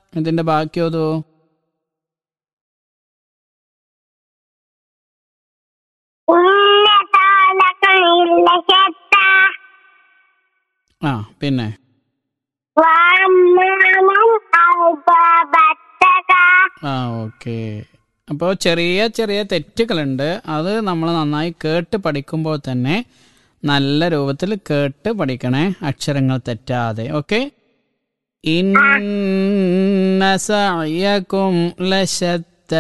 ഇതിന്റെ ബാക്കി ഓതൂ إن سعيكم لشتى ആ പിന്നെ وأما من أوفى واتقى ആ ഓക്കെ അപ്പോൾ ചെറിയ ചെറിയ തെറ്റുകളുണ്ട് അത് നമ്മൾ നന്നായി കേട്ട് പഠിക്കുമ്പോൾ തന്നെ നല്ല രൂപത്തിൽ കേട്ട് പഠിക്കണേ അക്ഷരങ്ങൾ തെറ്റാതെ ഓക്കെ ഇന്ന സഅയകും ലശത്ത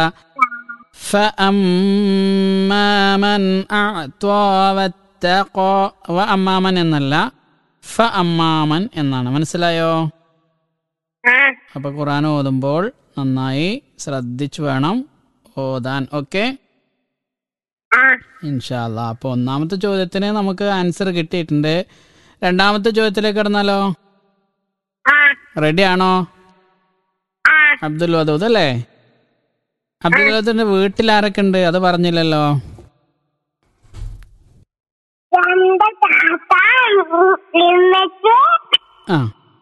فأما من أعطى واتقى وأما من എന്നല്ല ഫഅമ്മാമൻ എന്നാണ് മനസ്സിലായോ آه അപ്പൊ ഖുർആൻ ഓതുമ്പോൾ നന്നായി ശ്രദ്ധിച്ചു വേണം ഓതാൻ ഓക്കെ آه ഇൻഷാല്ല അപ്പൊ ഒന്നാമത്തെ ചോദ്യത്തിന് നമുക്ക് ആൻസർ കിട്ടിയിട്ടുണ്ട് രണ്ടാമത്തെ ചോദ്യത്തിലേക്ക് കിടന്നാലോ آه റെഡി ആണോ آه അബ്ദുൽ വദൂദ് അല്ലേ അബ്ദുൽ വദൂദിന്റെ വീട്ടിൽ ആരൊക്കെ ഉണ്ട് അത് പറഞ്ഞില്ലല്ലോ രണ്ട് താത്ത ഉമ്മച്ച് ആ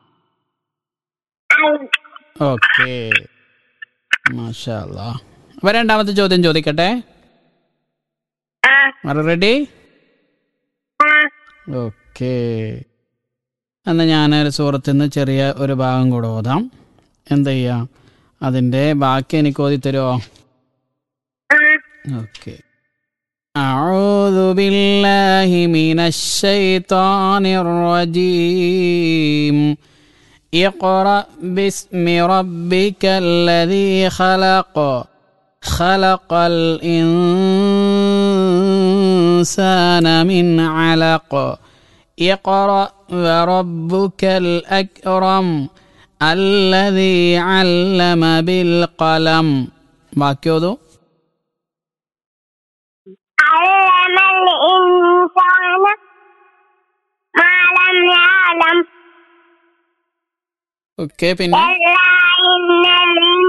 അവ- ഓക്കെ മാഷാല്ല അപ്പൊ രണ്ടാമത്തെ ചോദ്യം ചോദിക്കട്ടെ ആ റെഡി ആ ഓക്കെ എന്നാൽ ഞാൻ ഒരു സുഹൃത്തിൽ നിന്ന് ചെറിയ ഒരു ഭാഗം കൂടെ ഓതാം എന്ത് ചെയ്യാം അതിൻ്റെ ബാക്കി എനിക്ക് ഓതി തരുമോ ആ ഓക്കെ أعوذ بالله من الشيطان الرجيم اقرأ باسم ربك الذي خلق خلق الإنسان من علق اقرأ وربك الأكرم الذي علم بالقلم باكيودو علم الإنسان ما لم يعلم ഓക്കെ പിന്നെ كلا إن